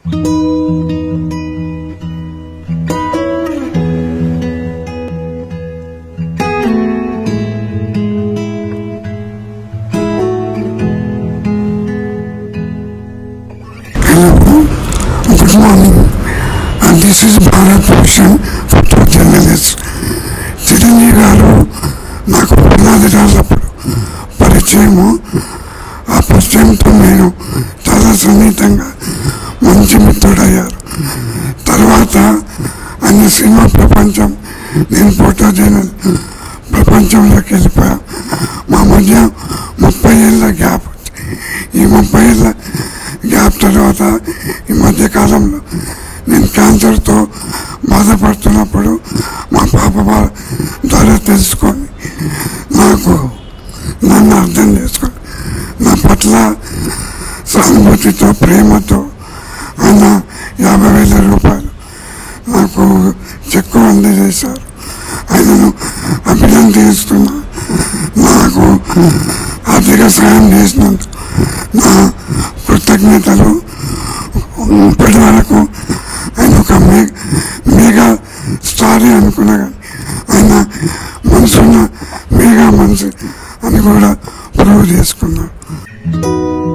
Good morning. And this is Bharat Bhushan for two journalists. Chiranjeevi గారు నాకు పునాది రాళ్ళప్పుడు పరిచయము ఆ పరిచయంతో నేను చాలా సున్నితంగా మంచి మిత్రుడయ్యారు తర్వాత ఆయన సినిమా ప్రపంచం నేను ఫోటో జర్నల్ ప్రపంచంలోకి వెళ్ళిపోయా మా మధ్య ముప్పై ఏళ్ళ గ్యాప్ ఉంది. ఈ ముప్పై ఏళ్ళ గ్యాప్ తర్వాత ఈ మధ్య కాలంలో నేను క్యాన్సర్తో బాధపడుతున్నప్పుడు మా పాప వా- ద్వారా తెలుసుకొని నాకు నన్ను అర్థం చేసుకొని నా పట్ల సానుభూతితో ప్రేమతో ఆయన యాభై వేల రూపాయలు నాకు చెక్కు అందజేశారు ఆయనను అభినందిస్తున్నా నాకు ఆర్థిక సాయం చేసినందుకు నా కృతజ్ఞతలు ఇప్పటి వరకు ఆయన ఒక మే మెగా స్టార్ అనుకున్నా కానీ ఆయన మనసున్న మెగా మనసు అని కూడా ప్రూవ్ చేసుకున్నాడు